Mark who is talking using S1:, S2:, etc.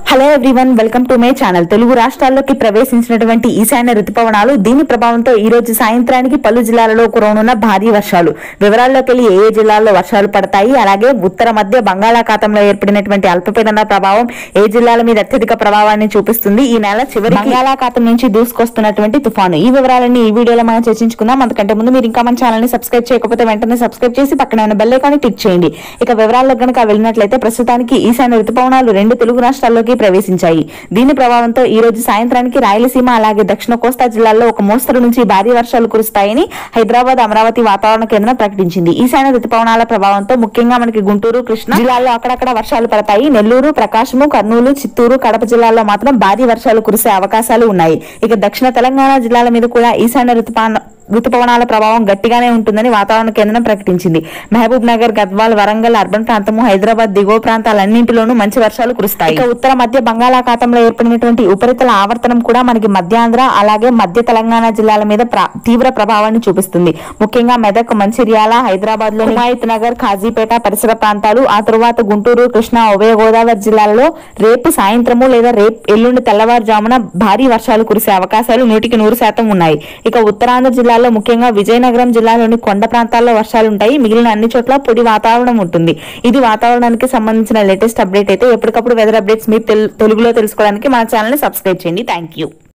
S1: hello everyone welcome to my channel Telugu రాష్ట్రాల్లోకి ప్రవేశించినటువంటి ఈశాన్య రుతుపవనాలు దీని ప్రభావంతో ఈ రోజు సాయంత్రానికి పలు జిల్లాలలో కురవనున్న భారీ వర్షాలు వివరాల్లోకి వెళ్లి ఏ ఏ జిల్లాల్లో వర్షాలు పడతాయి అలాగే ఉత్తర మధ్య బంగాళాఖాతంలో ఏర్పడినటువంటి అల్పపీడన ప్రభావం ఏ జిల్లాల మీద అత్యధిక ప్రభావాన్ని చూపిస్తుంది ఈ నెల చివరి బంగాళాఖాతం నుంచి దూసుకొస్తున్నటువంటి తుఫాను ఈ వివరాలన్నీ ఈ వీడియోలో మనం చర్చించుకుందాం అంతకంటే ముందు మీరు ఇంకా మన ఛానల్ ని సబ్స్క్రైబ్ చేయకపోతే వెంటనే సబ్స్క్రైబ్ చేసి పక్కన ఉన్న బెల్ ఐకాన్ క్లిక్ చేయండి ఇక వివరాల్లో గనక వెళ్ళినట్లయితే ప్రస్తుతానికి ఈశాన్య రుతుపవనాలు రెండు తెలుగు రాష్ట్రాల్లోకి ప్రవేశించాయి దీని ప్రభావంతో ఈ రోజు సాయంత్రానికి రాయలసీమ అలాగే దక్షిణ కోస్తా జిల్లాల్లో ఒక మోస్తరు నుంచి భారీ వర్షాలు కురుస్తాయని హైదరాబాద్ అమరావతి వాతావరణ కేంద్రం ప్రకటించింది ఈశాన్య రుతుపవనాల ప్రభావంతో ముఖ్యంగా మనకి గుంటూరు కృష్ణా జిల్లాల్లో అక్కడక్కడ వర్షాలు పడతాయి నెల్లూరు ప్రకాశము కర్నూలు చిత్తూరు కడప జిల్లాల్లో మాత్రం భారీ వర్షాలు కురిసే అవకాశాలు ఉన్నాయి ఇక దక్షిణ తెలంగాణ జిల్లాల మీద కూడా ఈశాన్య రుతుపవన ఋతుపవనాల ప్రభావం గట్టిగానే ఉంటుందని వాతావరణ కేంద్రం ప్రకటించింది మహబూబ్ నగర్ గద్వాల్ వరంగల్ అర్బన్ ప్రాంతము హైదరాబాద్ దిగువ ప్రాంతాలన్నింటిలోనూ మంచి వర్షాలు కురుస్తాయి ఇక ఉత్తర మధ్య బంగాళాఖాతంలో ఏర్పడినటువంటి ఉపరితల ఆవర్తనం కూడా మనకి మధ్యాంధ్ర అలాగే మధ్య తెలంగాణ జిల్లాల మీద ప్ర- తీవ్ర ప్రభావాన్ని చూపిస్తుంది ముఖ్యంగా మెదక్ మంచిర్యాల హైదరాబాద్ లో హిమాయత్ నగర్ ఖాజీపేట పరిసర ప్రాంతాలు ఆ తరువాత గుంటూరు కృష్ణా ఉభయ గోదావరి జిల్లాల్లో రేపు సాయంత్రము లేదా రేపు ఎల్లుండి తెల్లవారుజామున భారీ వర్షాలు కురిసే అవకాశాలు నూటికి నూరు శాతం ఉన్నాయి ఇక ఉత్తరాంధ్ర జిల్లాలో ముఖ్యంగా విజయనగరం జిల్లాలోని కొండ ప్రాంతాల్లో వర్షాలు ఉంటాయి మిగిలిన అన్ని చోట్ల పొడి వాతావరణం ఉంటుంది ఇది వాతావరణానికి సంబంధించిన లేటెస్ట్ అప్డేట్ అయితే ఎప్పటికప్పుడు వెదర్ అప్డేట్స్ మీరు తెలు- తెలుగులో తెలుసుకోవడానికి మన ఛానల్ ని సబ్స్క్రైబ్ చేయండి థ్యాంక్ యూ